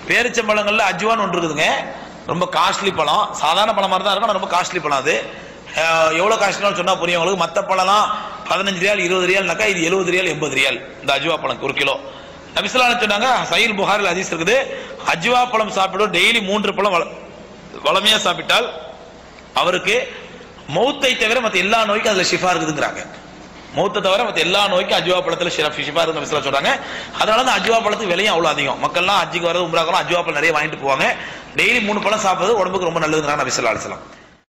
பேரிச்சம்பழங்கள்ல அஜ்வான் ஒன்று இருக்குதுங்க ரொம்ப காஸ்ட்லி பழம் சாதாரண பழம் மாதிரி தான் இருக்கும் ஆனா ரொம்ப காஸ்ட்லி பழம் அது அஹ், எவ்வளவு காஸ்ட்லின்னு சொன்னா புரியும் உங்களுக்கு மத்த பழம்லாம் பதினஞ்சு ரியால் இருபது ரியால்னாக்கா இது எழுபது ரியால் எண்பது ரியால் இந்த அஜ்வா பழம் ஒரு கிலோ நபிசுல்லான்னு சொன்னாங்க சயில் புகாரில் ஹதீஸ் இருக்குது அஜ்வா பழம் சாப்பிடும் டெய்லி மூன்று பழம் வள- வளமையா சாப்பிட்டால் அவருக்கு மௌத்தை தவிர மத்த எல்லா நோய்க்கும் அதுல ஷிஃபா இருக்குதுங்கிறாங்க மௌத்தை தவிர மத்த எல்லா நோய்க்கும் அஜ்வா பழத்துல ஷிஃபா ஷிஃபா இருக்கு நபிசுல்லா சொல்றாங்க அதனால தான் அஜ்வா பழத்துக்கு விலையும் அவ்வளவு அதிகம் மக்கள்லாம் அஜிக்கு வரது உம்ராக்கெல்லாம் அஜ்வா பழம் நிறைய வாங்கிட்டு போவாங்க டெய்லி மூணு பழம் சாப்பிடுறது உடம்புக்கு ரொம்ப நல்லதுங்கிறாங்க நபிசுல்லா அலிஸ்லாம்